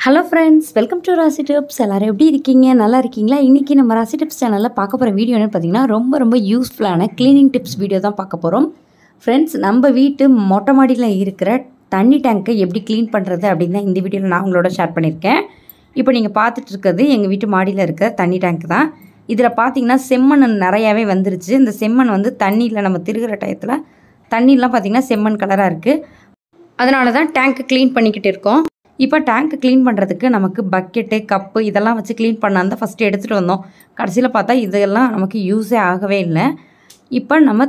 hello friends welcome to Rasi tips எல்லோரும் எப்படி இருக்கீங்க நல்லா இருக்கீங்களா இன்றைக்கி நம்ம ராசி டிப்ஸ் சேனலில் பார்க்க போகிற வீடியோ என்னென்னு பார்த்தீங்கன்னா ரொம்ப ரொம்ப யூஸ்ஃபுல்லான க்ளீனிங் டிப்ஸ் வீடியோ தான் பார்க்க போகிறோம் ஃப்ரெண்ட்ஸ் நம்ம வீட்டு மொட்டை மாடியில் இருக்கிற தண்ணி டேங்க்கை எப்படி க்ளீன் பண்ணுறது அப்படின்னு தான் இந்த வீடியோவில் நான் உங்களோட ஷேர் பண்ணியிருக்கேன் இப்போ நீங்கள் பார்த்துட்டு இருக்கிறது எங்கள் வீட்டு மாடியில் இருக்கிற தண்ணி டேங்க் தான் இதில் பார்த்தீங்கன்னா செம்மண் நிறையாவே வந்துருச்சு இந்த செம்மண் வந்து தண்ணியில் நம்ம திருகிற டயத்தில் தண்ணிலாம் பார்த்திங்கன்னா செம்மண் கலராக இருக்குது அதனால தான் டேங்க்கு க்ளீன் பண்ணிக்கிட்டு இருக்கோம் இப்போ டேங்க்கு க்ளீன் பண்ணுறதுக்கு நமக்கு பக்கெட்டு கப்பு இதெல்லாம் வச்சு க்ளீன் பண்ணால் தான் ஃபஸ்ட்டு எடுத்துகிட்டு வந்தோம் கடைசியில் பார்த்தா இதெல்லாம் நமக்கு யூஸே ஆகவே இல்லை இப்போ நம்ம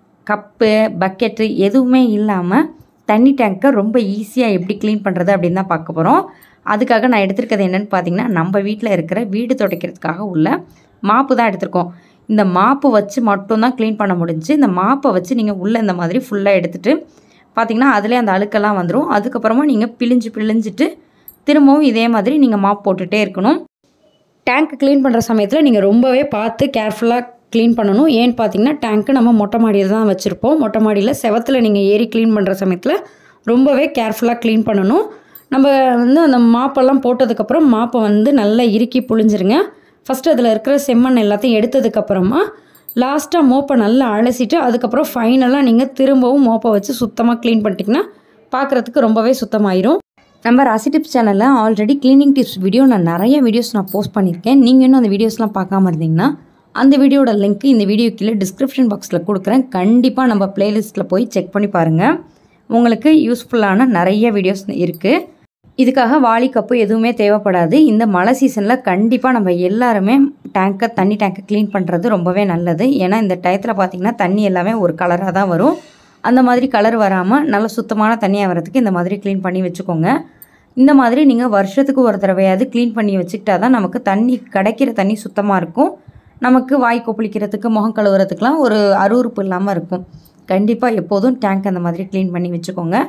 கப்பு பக்கெட்டு எதுவுமே இல்லாமல் தண்ணி டேங்க்கை ரொம்ப ஈஸியாக எப்படி க்ளீன் பண்ணுறது அப்படின்னு தான் பார்க்க போகிறோம் அதுக்காக நான் எடுத்திருக்கிறது என்னென்னு பார்த்தீங்கன்னா நம்ம வீட்டில் இருக்கிற வீடு துடைக்கிறதுக்காக உள்ள மாப்பு தான் எடுத்திருக்கோம் இந்த மாப்பு வச்சு மட்டும்தான் க்ளீன் பண்ண முடிஞ்சு இந்த மாப்பை வச்சு நீங்கள் உள்ளே இந்த மாதிரி ஃபுல்லாக எடுத்துகிட்டு பார்த்தீங்கன்னா அதிலே அந்த அழுக்கெல்லாம் வந்துடும் அதுக்கப்புறமா நீங்கள் பிழிஞ்சு பிழிஞ்சிட்டு திரும்பவும் இதே மாதிரி நீங்கள் மாப் போட்டுகிட்டே இருக்கணும் டேங்க் க்ளீன் பண்ணுற சமயத்தில் நீங்கள் ரொம்பவே பார்த்து கேர்ஃபுல்லாக க்ளீன் பண்ணணும் ஏன்னு பார்த்தீங்கன்னா டேங்க்கு நம்ம மொட்டை மாடியில் தான் வச்சுருப்போம் மொட்டை மாடியில் செவத்தில் நீங்கள் ஏறி க்ளீன் பண்ணுற சமயத்தில் ரொம்பவே கேர்ஃபுல்லாக க்ளீன் பண்ணணும் நம்ம வந்து அந்த மாப்பெல்லாம் போட்டதுக்கப்புறம் மாப்பை வந்து நல்லா இறுக்கி புழிஞ்சிருங்க ஃபஸ்ட்டு அதில் இருக்கிற செம்மண் எல்லாத்தையும் எடுத்ததுக்கப்புறமா லாஸ்ட்டாக மோப்பை நல்லா அலசிட்டு அதுக்கப்புறம் ஃபைனலாக நீங்கள் திரும்பவும் மோப்பை வச்சு சுத்தமாக க்ளீன் பண்ணிட்டிங்கன்னா பார்க்குறதுக்கு ரொம்பவே சுத்தமாயிரும் நம்ம ராசி டிப்ஸ் சேனலில் ஆல்ரெடி க்ளீனிங் டிப்ஸ் வீடியோ நான் நிறைய வீடியோஸ் நான் போஸ்ட் பண்ணியிருக்கேன் நீங்கள் இன்னும் அந்த வீடியோஸ்லாம் பார்க்காம இருந்தீங்கன்னா அந்த வீடியோட லிங்க் இந்த வீடியோ கீழே டிஸ்கிரிப்ஷன் பாக்ஸில் கொடுக்குறேன் கண்டிப்பாக நம்ம ப்ளேலிஸ்ட்டில் போய் செக் பண்ணி பாருங்கள் உங்களுக்கு யூஸ்ஃபுல்லான நிறைய வீடியோஸ் இருக்குது இதுக்காக வாளி கப்பு எதுவுமே தேவைப்படாது இந்த மழை சீசனில் கண்டிப்பாக நம்ம எல்லாருமே டேங்கை தண்ணி டேங்கை க்ளீன் பண்ணுறது ரொம்பவே நல்லது ஏன்னா இந்த டயத்தில் பார்த்திங்கன்னா தண்ணி எல்லாமே ஒரு கலராக தான் வரும் அந்த மாதிரி கலர் வராமல் நல்ல சுத்தமான தண்ணியாக வரதுக்கு இந்த மாதிரி க்ளீன் பண்ணி வச்சுக்கோங்க இந்த மாதிரி நீங்கள் வருஷத்துக்கு ஒரு தடவையாவது க்ளீன் பண்ணி வச்சுக்கிட்டா தான் நமக்கு தண்ணி கிடைக்கிற தண்ணி சுத்தமாக இருக்கும் நமக்கு வாய் கொப்பளிக்கிறதுக்கு முகம் கழுவுறதுக்கெலாம் ஒரு அருவறுப்பு இல்லாமல் இருக்கும் கண்டிப்பாக எப்போதும் டேங்க் அந்த மாதிரி க்ளீன் பண்ணி வச்சுக்கோங்க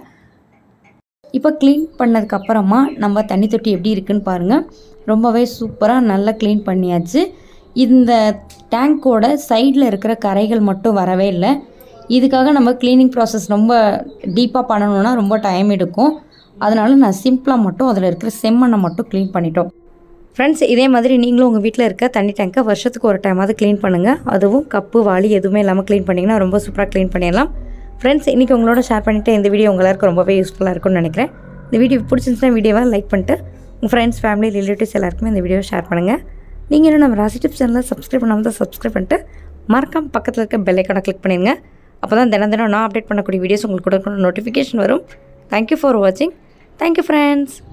இப்போ க்ளீன் பண்ணதுக்கப்புறமா நம்ம தண்ணி தொட்டி எப்படி இருக்குன்னு பாருங்கள் ரொம்பவே சூப்பராக நல்லா க்ளீன் பண்ணியாச்சு இந்த டேங்க்கோட சைடில் இருக்கிற கரைகள் மட்டும் வரவே இல்லை இதுக்காக நம்ம க்ளீனிங் ப்ராசஸ் ரொம்ப டீப்பாக பண்ணணுன்னா ரொம்ப டைம் எடுக்கும் அதனால் நான் சிம்பிளாக மட்டும் அதில் இருக்கிற செம்மண்ணை மட்டும் க்ளீன் பண்ணிட்டோம் ஃப்ரெண்ட்ஸ் இதே மாதிரி நீங்களும் உங்கள் வீட்டில் இருக்க தண்ணி டேங்கை வருஷத்துக்கு ஒரு டைமாவது க்ளீன் பண்ணுங்கள் அதுவும் கப்பு வாளி எதுவுமே இல்லாமல் க்ளீன் பண்ணிங்கன்னா ரொம்ப சூப்பராக க்ளீன் பண்ணிடலாம் ஃப்ரெண்ட்ஸ் இன்றைக்கி உங்களோட ஷேர் பண்ணிவிட்டு இந்த வீடியோ உங்களுக்கு ரொம்பவே யூஸ்ஃபுல்லாக இருக்கும்னு நினைக்கிறேன் இந்த வீடியோ பிடிச்சிருந்துச்சுன்னா வீடியோவை லைக் பண்ணிட்டு உங்கள் ஃப்ரெண்ட்ஸ் ஃபேமிலி ரிலேட்டிவ்ஸ் எல்லாருக்குமே இந்த வீடியோ ஷேர் பண்ணுங்கள் நீங்கள் இன்னும் நம்ம ராசி டிப்ஸ் சேனலில் சப்ஸ்கிரைப் பண்ணாமல் தான் சப்ஸ்கிரைப் பண்ணிட்டு மறக்காம பக்கத்தில் இருக்க பெல் ஐக்கானை கிளிக் பண்ணிடுங்க அப்போ தான் தினம் தினம் நான் அப்டேட் பண்ணக்கூடிய வீடியோஸ் உங்களுக்கு கொடுக்கணும் நோட்டிஃபிகேஷன் வரும் தேங்க்யூ ஃபார் வாட்சிங் தேங்க்யூ ஃப்ரெண்ட்ஸ்